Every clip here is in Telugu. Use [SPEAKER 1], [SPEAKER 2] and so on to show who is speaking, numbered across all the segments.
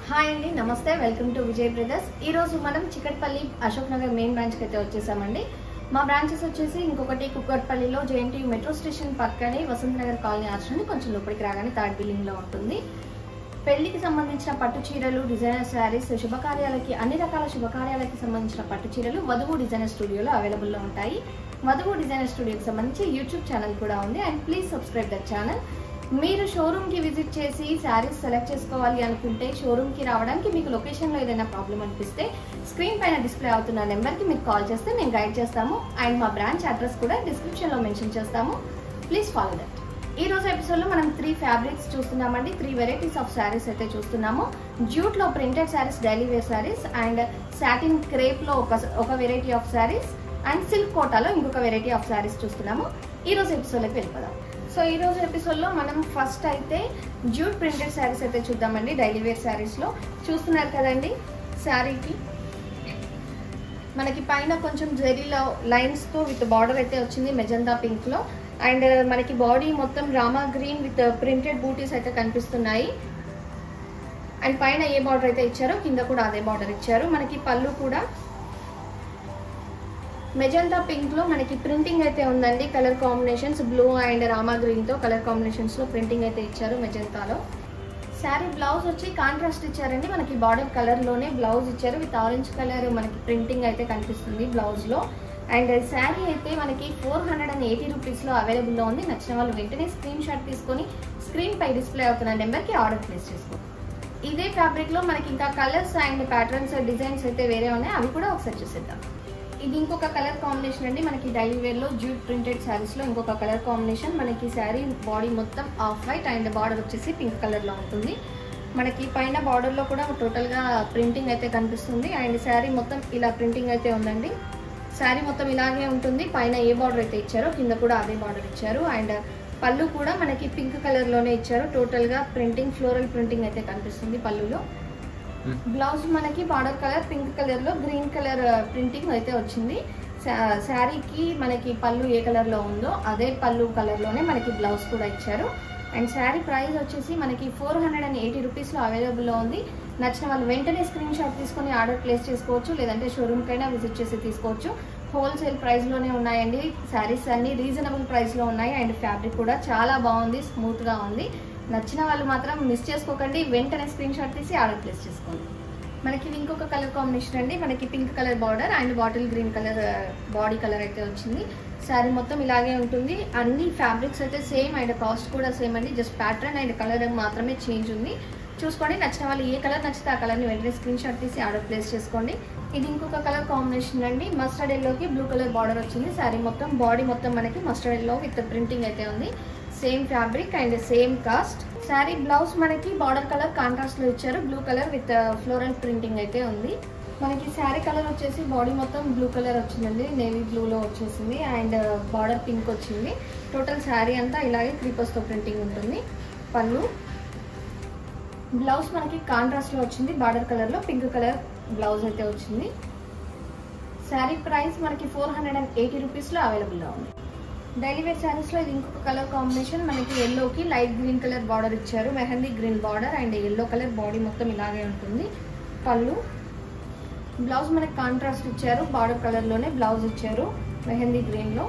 [SPEAKER 1] హాయ్ అండి నమస్తే వెల్కమ్ టు విజయ్ బ్రదర్స్ ఈ రోజు మనం చికట్పల్లి అశోక్ నగర్ మెయిన్ బ్రాంచ్కి అయితే వచ్చేసామండి మా బ్రాంచెస్ వచ్చేసి ఇంకొకటి కుక్కట్పల్లిలో జేఎన్టీ మెట్రో స్టేషన్ పక్కనే వసంత నగర్ కాలనీ ఆశ్రమం కొంచెం లోపలికి రాగానే థర్డ్ బిల్డింగ్ లో ఉంటుంది పెళ్లికి సంబంధించిన పట్టు చీరలు డిజైనర్ శారీస్ శుభకార్యాలకి అన్ని రకాల శుభకార్యాలకి సంబంధించిన పట్టు చీరలు వధువు డిజైనర్ స్టూడియోలో అవైలబుల్లో ఉంటాయి వధువు డిజైనర్ స్టూడియోకి సంబంధించి యూట్యూబ్ ఛానల్ కూడా ఉంది and please subscribe that channel మీరు షోరూమ్ కి విజిట్ చేసి శారీస్ సెలెక్ట్ చేసుకోవాలి అనుకుంటే షోరూమ్ కి రావడానికి మీకు లొకేషన్ లో ఏదైనా ప్రాబ్లం అనిపిస్తే స్క్రీన్ పైన డిస్ప్లే అవుతున్న నెంబర్ కి మీరు కాల్ చేస్తే మేము గైడ్ చేస్తాము అండ్ మా బ్రాంచ్ అడ్రస్ కూడా డిస్క్రిప్షన్ లో మెన్షన్ చేస్తాము ప్లీజ్ ఫాలో దట్ ఈ రోజు ఎపిసోడ్ లో మనం త్రీ ఫ్యాబ్రిక్స్ చూస్తున్నామండి త్రీ వెరైటీస్ ఆఫ్ శారీస్ అయితే చూస్తున్నాము జూట్ లో printed saris daily wear saris and satin crepe లో ఒక ఒక variety of saris and silk కోటాలో ఇంకొక వెరైటీ ఆఫ్ శారీస్ చూస్తున్నాము ఈ రోజు ఎపిసోడ్ లోకి వెళ్ళిపోదాం సో ఈ రోజు ఎపిసోడ్ లో మనం ఫస్ట్ అయితే జూట్ ప్రింటెడ్ శారీస్ అయితే చూద్దామండి డైలీ వేర్ శారీస్ లో చూస్తున్నారు కదండి శారీకి మనకి పైన కొంచెం జెరీలో లైన్స్ తో విత్ బార్డర్ అయితే వచ్చింది మెజంతా పింక్ లో అండ్ మనకి బాడీ మొత్తం rama green with printed butis అయితే కనిపిస్తున్నాయి అండ్ పైన ఏ బార్డర్ అయితే ఇచ్చారో కింద కూడా అదే బార్డర్ ఇచ్చారు మనకి పళ్ళు కూడా మెజంతా పింక్ లో మనకి ప్రింటింగ్ అయితే ఉందండి colour combinations blue and rama green తో కలర్ కాంబినేషన్స్ లో ప్రింటింగ్ అయితే ఇచ్చారు మెజంతాలో శారీ బ్లౌజ్ వచ్చి కాంట్రాస్ట్ ఇచ్చారండి మనకి బార్డర్ కలర్ లోనే బ్లౌజ్ ఇచ్చారు విత్ ఆరెంజ్ కలర్ మనకి ప్రింటింగ్ అయితే కనిపిస్తుంది బ్లౌజ్ లో అండ్ శారీ అయితే మనకి four hundred and eighty rupees లో అవైలబుల్ లో ఉంది నచ్చిన వాళ్ళు వెంటనే స్క్రీన్ షాట్ తీసుకొని స్క్రీన్ పై డిస్ప్లే అవుతున్న నెంబర్ కి ఆర్డర్ ప్లేస్ చేసుకోండి ఇదే ఫ్యాబ్రిక్ లో మనకి ఇంకా కలర్స్ అండ్ ప్యాటర్న్స్ డిజైన్స్ అయితే వేరే ఉన్నాయి అవి కూడా ఒకసారి చూసేద్దాం ఇది ఇంకొక కలర్ కాంబినేషన్ అండి మనకి డైలీ వేర్ లో జూట్ ప్రింటెడ్ శారీస్ లో ఇంకొక కలర్ కాంబినేషన్ మనకి శారీ బాడీ మొత్తం ఆఫ్ వైట్ అండ్ బార్డర్ వచ్చేసి పింక్ కలర్ లో ఉంటుంది మనకి పైన బార్డర్ లో కూడా టోటల్ గా ప్రింటింగ్ అయితే కనిపిస్తుంది అండ్ శారీ మొత్తం ఇలా ప్రింటింగ్ అయితే ఉందండి శారీ మొత్తం ఇలాగే ఉంటుంది పైన ఏ బార్డర్ అయితే ఇచ్చారో కింద కూడా అదే బార్డర్ ఇచ్చారు అండ్ పళ్ళు కూడా మనకి పింక్ కలర్ లోనే ఇచ్చారు టోటల్ గా ప్రింటింగ్ ఫ్లోరల్ ప్రింటింగ్ అయితే కనిపిస్తుంది పళ్ళులో బ్లౌజ్ మనకి బార్డర్ కలర్ పింక్ కలర్ లో గ్రీన్ కలర్ ప్రింటింగ్ అయితే వచ్చింది శా- శారీకి మనకి పళ్ళు ఏ కలర్ లో ఉందో అదే పళ్ళు కలర్ లోనే మనకి బ్లౌజ్ కూడా ఇచ్చారు అండ్ శారీ ప్రైస్ వచ్చేసి మనకి four hundred and eighty rupees లో అవైలబుల్ లో ఉంది నచ్చిన వాళ్ళు వెంటనే స్క్రీన్ షాట్ తీసుకొని ఆర్డర్ ప్లేస్ చేసుకోవచ్చు లేదంటే షోరూమ్ కైనా విజిట్ చేసి తీసుకోవచ్చు హోల్సేల్ ప్రైస్ లోనే ఉన్నాయండి శారీస్ అన్ని రీజనబుల్ ప్రైస్ లో ఉన్నాయి అండ్ ఫ్యాబ్రిక్ కూడా చాలా బాగుంది స్మూత్ గా ఉంది నచ్చిన వాళ్ళు మాత్రం మిస్ చేసుకోకండి వెంటనే స్క్రీన్ షాట్ తీసి ఆర్డర్ ప్లేస్ చేసుకోండి మనకి ఇది ఇంకొక కలర్ కాంబినేషన్ అండి మనకి pink colour border and bottle green colour body colour అయితే వచ్చింది శారీ మొత్తం ఇలాగే ఉంటుంది అన్ని ఫ్యాబ్రిక్స్ అయితే సేమ్ అండ్ కాస్ట్ కూడా సేమ్ అండి జస్ట్ ప్యాటర్న్ అండ్ కలర్ మాత్రమే చేంజ్ ఉంది చూసుకోండి నచ్చిన వాళ్ళు ఏ కలర్ నచ్చితే ఆ కలర్ని వెంటనే స్క్రీన్ షాట్ తీసి ఆర్డర్ ప్లేస్ చేసుకోండి ఇది ఇంకొక కలర్ కాంబినేషన్ అండి మస్టర్డ్ ఎల్లోకి బ్లూ కలర్ బార్డర్ వచ్చింది శారీ మొత్తం బాడీ మొత్తం మనకి మస్టర్డ్ ఎల్లో విత్ ప్రింటింగ్ అయితే ఉంది same fabric and same cost sari blouse మనకి బార్డర్ కలర్ కాంట్రాస్ట్ లో ఇచ్చారు blue colour with floral printing అయితే ఉంది మనకి శారీ కలర్ వచ్చేసి బాడీ మొత్తం బ్లూ కలర్ వచ్చిందండి నేవీ బ్లూలో వచ్చేసింది అండ్ బార్డర్ పింక్ వచ్చింది టోటల్ శారీ అంతా ఇలాగే క్రీపర్స్తో ప్రింటింగ్ ఉంటుంది పళ్ళు బ్లౌజ్ మనకి కాంట్రాస్ట్ లో వచ్చింది బార్డర్ కలర్ లో పింక్ కలర్ బ్లౌజ్ అయితే వచ్చింది శారీ ప్రైస్ మనకి four hundred and eighty rupees లో అవైలబుల్ లో ఉంది డైలీ వేర్ శారీస్ లో ఇది ఇంకొక కలర్ కాంబినేషన్ మనకి ఎల్లోకి లైట్ గ్రీన్ కలర్ బార్డర్ ఇచ్చారు mehndi green border and yellow colour body మొత్తం ఇలాగే ఉంటుంది పళ్ళు బ్లౌజ్ మనకి కాంట్రాస్ట్ ఇచ్చారు బార్డర్ కలర్ లోనే బ్లౌజ్ ఇచ్చారు మెహందీ గ్రీన్ లో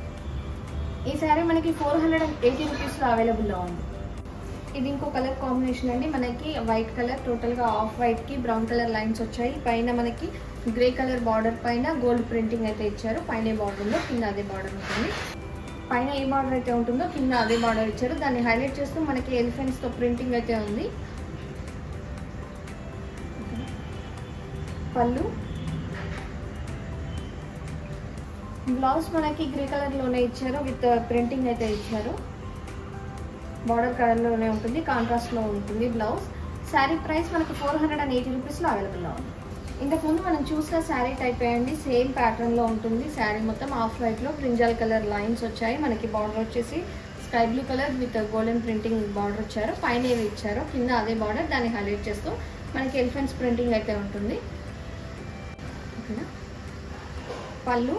[SPEAKER 1] ఈ శారీ మనకి four hundred and eighty rupees లో అవైలబుల్ లో ఉంది ఇది ఇంకో కలర్ కాంబినేషన్ అండి మనకి వైట్ కలర్ టోటల్ గా ఆఫ్ వైట్ కి బ్రౌన్ కలర్ లైన్స్ వచ్చాయి పైన మనకి గ్రే కలర్ బార్డర్ పైన గోల్డ్ ప్రింటింగ్ అయితే ఇచ్చారు పైన బార్డర్ లో కింద అదే బార్డర్ ఉంటుంది పైన ఏ బార్డర్ అయితే ఉంటుందో కింద అదే బార్డర్ ఇచ్చారు దాన్ని హైలైట్ చేస్తూ మనకి ఎలిఫెంట్స్ తో ప్రింటింగ్ అయితే ఉంది పళ్ళు బ్లౌజ్ మనకి గ్రే కలర్ లోనే ఇచ్చారు విత్ ప్రింటింగ్ అయితే ఇచ్చారు బార్డర్ కలర్ లోనే ఉంటుంది కాంట్రాస్ట్ లో ఉంటుంది బ్లౌజ్ శారీ ప్రైస్ మనకి four hundred and eighty rupees లో అవైలబుల్ లో ఉంది ఇంతకు ముందు మనం చూసిన శారీ టైప్ అండి సేమ్ ప్యాటర్న్ లో ఉంటుంది శారీ మొత్తం ఆఫ్ వైట్ లో బ్రింజాల్ కలర్ లైన్స్ వచ్చాయి మనకి బార్డర్ వచ్చేసి sky blue colour with golden printing border వచ్చారు పైన ఏవి ఇచ్చారో కింద అదే బార్డర్ దాన్ని హైలైట్ చేస్తూ మనకి ఎలిఫెంట్స్ ప్రింటింగ్ అయితే ఉంటుంది ఓకేనా పళ్ళు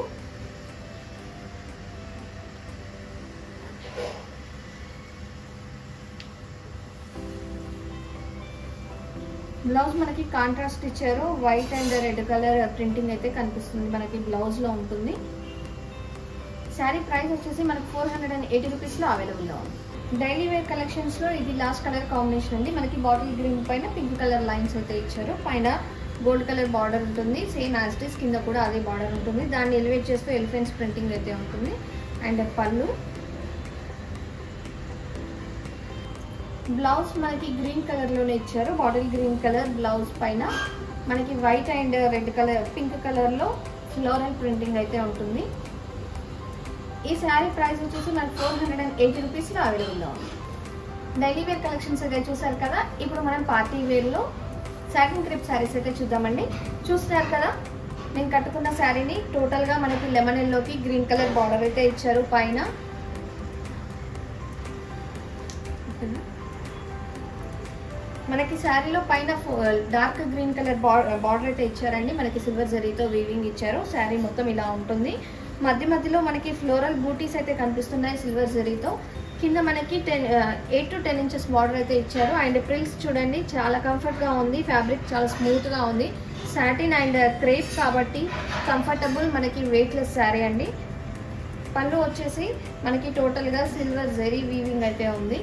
[SPEAKER 1] బ్లౌజ్ మనకి కాంట్రాస్ట్ ఇచ్చారు white and red colour printing అయితే కనిపిస్తుంది మనకి బ్లౌజ్లో ఉంటుంది శారీ ప్రైస్ వచ్చేసి మనకి ఫోర్ హండ్రెడ్ అండ్ ఎయిటీ రూపీస్లో అవైలబుల్లో ఉంది డైలీ వేర్ కలెక్షన్స్లో ఇది లాస్ట్ కలర్ కాంబినేషన్ అండి మనకి బాటిల్ గ్రీన్ పైన పింక్ కలర్ లైన్స్ అయితే ఇచ్చారు పైన గోల్డ్ కలర్ బార్డర్ ఉంటుంది సేమ్ యాస్టిస్ కింద కూడా అదే బార్డర్ ఉంటుంది దాన్ని ఎలివేట్ చేస్తూ ఎలిఫెంట్స్ ప్రింటింగ్ అయితే ఉంటుంది అండ్ పళ్ళు బ్లౌజ్ మనకి గ్రీన్ కలర్లోనే ఇచ్చారు బాటిల్ గ్రీన్ కలర్ బ్లౌజ్ పైన మనకి white and red colour pink కలర్లో ఫ్లోరల్ ప్రింటింగ్ అయితే ఉంటుంది ఈ శారీ ప్రైస్ వచ్చేసి మనకి ఫోర్ హండ్రెడ్ అండ్ ఎయిటీ రూపీస్లో అవైలబుల్లో ఉంది డైలీ వేర్ కలెక్షన్స్ అయితే చూసారు కదా ఇప్పుడు మనం పార్టీ వేర్లో సాటిన్ క్రిప్ శారీస్ అయితే చూద్దామండి చూస్తున్నారు కదా నేను కట్టుకున్న శారీని టోటల్గా మనకి లెమన్ ఎల్లోకి గ్రీన్ కలర్ బార్డర్ అయితే ఇచ్చారు పైన మనకి శారీలో పైన డార్క్ గ్రీన్ కలర్ బార్డర్ అయితే ఇచ్చారండి మనకి సిల్వర్ జరీతో వీవింగ్ ఇచ్చారు శారీ మొత్తం ఇలా ఉంటుంది మధ్య మధ్యలో మనకి ఫ్లోరల్ బూటీస్ అయితే కనిపిస్తున్నాయి సిల్వర్ జరీతో కింద మనకి ten eight to ten inches border అయితే ఇచ్చారు అండ్ ప్రిల్స్ చూడండి చాలా కంఫర్ట్గా ఉంది ఫ్యాబ్రిక్ చాలా స్మూత్గా ఉంది సాటిన్ అండ్ క్రేప్ కాబట్టి కంఫర్టబుల్ మనకి వెయిట్లెస్ శారీ అండి పళ్ళు వచ్చేసి మనకి టోటల్గా సిల్వర్ జరీ వీవింగ్ అయితే ఉంది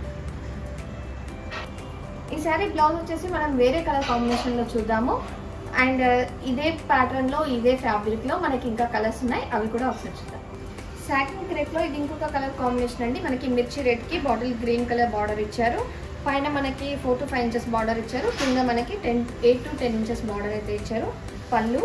[SPEAKER 1] ఈ శారీ బ్లౌజ్ వచ్చేసి మనం వేరే కలర్ కాంబినేషన్లో చూద్దాము అండ్ ఇదే ప్యాటర్న్లో ఇదే ఫ్యాబ్రిక్లో మనకి ఇంకా కలర్స్ ఉన్నాయి అవి కూడా ఒకసారి చూద్దాం సాటిన్ క్రేప్లో ఇది ఇంకొక కలర్ కాంబినేషన్ అండి మనకి మిర్చి రెడ్కి బాటిల్ గ్రీన్ కలర్ బార్డర్ ఇచ్చారు పైన మనకి four to five inches border ఇచ్చారు కింద మనకి ten eight to ten inches border అయితే ఇచ్చారు పళ్ళు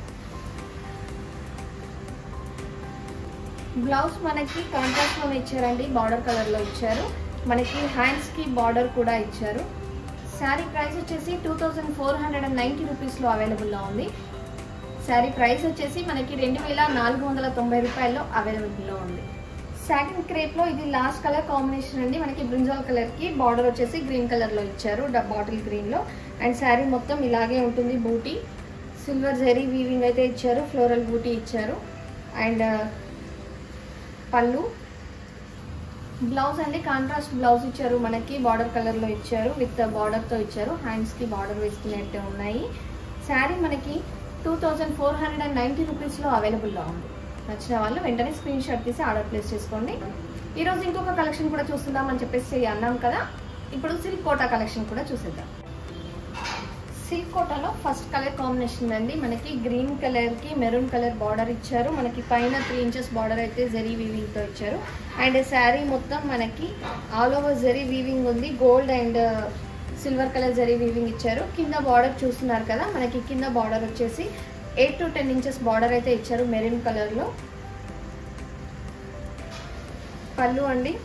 [SPEAKER 1] బ్లౌజ్ మనకి కాంట్రాస్ట్లో ఇచ్చారండి బార్డర్ కలర్లో ఇచ్చారు మనకి హ్యాండ్స్కి బార్డర్ కూడా ఇచ్చారు శారీ ప్రైస్ వచ్చేసి two thousand four hundred and ninety రూపీస్లో అవైలబుల్లో ఉంది శారీ ప్రైస్ వచ్చేసి మనకి రెండు వేల నాలుగు వందల తొంభై రూపాయల్లో అవైలబుల్లో ఉంది సాటిన్ క్రేప్లో ఇది లాస్ట్ కలర్ కాంబినేషన్ అండి మనకి బ్రింజాల్ కలర్కి బార్డర్ వచ్చేసి గ్రీన్ కలర్లో ఇచ్చారు బాటిల్ గ్రీన్లో అండ్ శారీ మొత్తం ఇలాగే ఉంటుంది బూటీ సిల్వర్ జరీ వీవింగ్ అయితే ఇచ్చారు ఫ్లోరల్ బూటీ ఇచ్చారు అండ్ పళ్ళు బ్లౌజ్ అండి కాంట్రాస్ట్ బ్లౌజ్ ఇచ్చారు మనకి బార్డర్ కలర్లో ఇచ్చారు విత్ బార్డర్తో ఇచ్చారు హ్యాండ్స్కి బార్డర్ వేసుకునేట్టు ఉన్నాయి శారీ మనకి two thousand four hundred and ninety రూపీస్లో అవైలబుల్లో ఉంది నచ్చిన వాళ్ళు వెంటనే స్క్రీన్ షాట్ తీసి ఆర్డర్ ప్లేస్ చేసుకోండి ఈరోజు ఇంకొక కలెక్షన్ కూడా చూస్తుందామని చెప్పేసి అన్నాం కదా ఇప్పుడు సిల్క్ కోటా కలెక్షన్ కూడా చూసేద్దాం సిల్క్ కోటాలో ఫస్ట్ కలర్ కాంబినేషన్ అండి మనకి గ్రీన్ కలర్కి మెరూన్ కలర్ బార్డర్ ఇచ్చారు మనకి పైన త్రీ ఇంచెస్ బార్డర్ అయితే జరీ వీవింగ్తో ఇచ్చారు అండ్ శారీ మొత్తం మనకి ఆల్ ఓవర్ జరీ వీవింగ్ ఉంది gold and silver colour zari weaving ఇచ్చారు కింద బార్డర్ చూస్తున్నారు కదా మనకి కింద బార్డర్ వచ్చేసి eight to ten inches border అయితే ఇచ్చారు మెరూన్ కలర్లో పళ్ళు అండి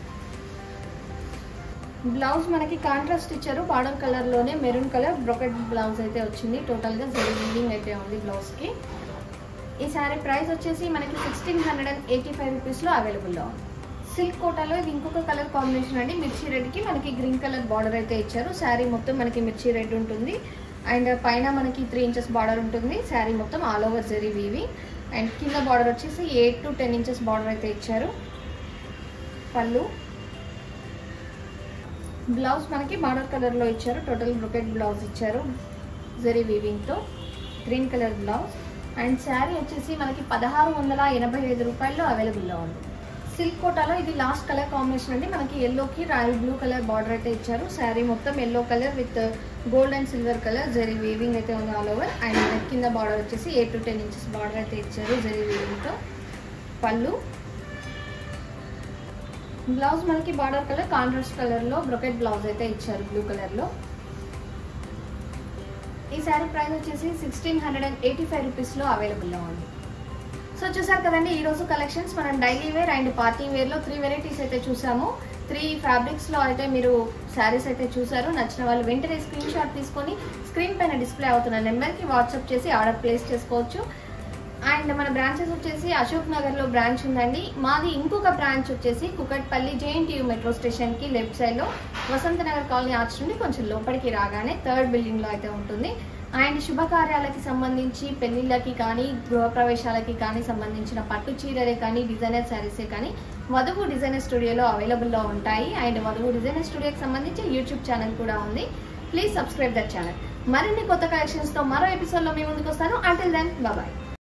[SPEAKER 1] బ్లౌజ్ మనకి కాంట్రాస్ట్ ఇచ్చారు బార్డర్ కలర్లోనే మెరూన్ కలర్ బ్రొకెట్ బ్లౌజ్ అయితే వచ్చింది టోటల్గా జరీ వీవింగ్ అయితే ఉంది బ్లౌజ్కి ఈ శారీ ప్రైస్ వచ్చేసి మనకి sixteen hundred and eighty five రూపీస్లో అవైలబుల్లో ఉంది సిల్క్ కోటాలో ఇది ఇంకొక కలర్ కాంబినేషన్ అండి మిర్చి రెడ్కి మనకి గ్రీన్ కలర్ బార్డర్ అయితే ఇచ్చారు శారీ మొత్తం మనకి మిర్చి రెడ్ ఉంటుంది అండ్ పైన మనకి త్రీ ఇంచెస్ బార్డర్ ఉంటుంది శారీ మొత్తం ఆల్ ఓవర్ జరీ వీవి అండ్ కింద బార్డర్ వచ్చేసి eight to ten inches border అయితే ఇచ్చారు పళ్ళు బ్లౌజ్ మనకి బార్డర్ కలర్లో ఇచ్చారు టోటల్ బ్రొకెట్ బ్లౌజ్ ఇచ్చారు జరీ వీవింగ్తో green colour blouse and sari వచ్చేసి మనకి పదహారు వందల ఎనభై ఐదు రూపాయల్లో అవైలబుల్లో ఉంది సిల్క్ కోటాలో ఇది లాస్ట్ కలర్ కాంబినేషన్ అండి మనకి ఎల్లోకి రాయల్ బ్లూ కలర్ బార్డర్ అయితే ఇచ్చారు శారీ మొత్తం yellow colour with gold and silver colour zari weaving అయితే ఉంది ఆల్ ఓవర్ అండ్ కింద బార్డర్ వచ్చేసి eight to ten inches border అయితే ఇచ్చారు జరీ వీవింగ్తో పళ్ళు బ్లౌజ్ మనకి బార్డర్ కలర్ కాంట్రాస్ట్ కలర్లో బ్రొకెట్ బ్లౌజ్ అయితే ఇచ్చారు బ్లూ కలర్లో ఈ శారీ ప్రైస్ వచ్చేసి sixteen hundred and eighty five రూపీస్లో అవైలబుల్లో ఉంది సో చూసారు కదండి ఈ రోజు కలెక్షన్స్ మనం డైలీ వేర్ అండ్ పార్టీ వేర్లో త్రీ వెరైటీస్ అయితే చూసాము త్రీ ఫ్యాబ్రిక్స్లో అయితే మీరు శారీస్ అయితే చూసారు నచ్చిన వాళ్ళు వెంటనే స్క్రీన్ షాట్ తీసుకొని స్క్రీన్ పైన డిస్ప్లే అవుతున్న నెంబర్కి వాట్సాప్ చేసి ఆర్డర్ ప్లేస్ చేసుకోవచ్చు అండ్ మన బ్రాంచెస్ వచ్చేసి అశోక్ నగర్లో బ్రాంచ్ ఉందండి మాది ఇంకొక బ్రాంచ్ వచ్చేసి కుకట్పల్లి జేఎన్టీయూ మెట్రో స్టేషన్కి లెఫ్ట్ సైడ్లో వసంత నగర్ కాలనీ ఆర్చ్ నుండి కొంచెం లోపలికి రాగానే థర్డ్ బిల్డింగ్లో అయితే ఉంటుంది అండ్ శుభకార్యాలకి సంబంధించి పెళ్లిళ్ళకి కానీ గృహప్రవేశాలకి కానీ సంబంధించిన పట్టు చీరలే కానీ డిజైనర్ శారీసే కానీ వధువు డిజైనర్ స్టూడియోలో అవైలబుల్లో ఉంటాయి అండ్ వధువు డిజైనర్ స్టూడియోకి సంబంధించి యూట్యూబ్ ఛానల్ కూడా ఉంది ప్లీజ్ సబ్స్క్రైబ్ దట్ ఛానల్ మరిన్ని కొత్త కలెక్షన్స్ తో మరో ఎపిసోడ్ లో మీ ముందుకు వస్తాను అంటిల్ దెన్ బాయ్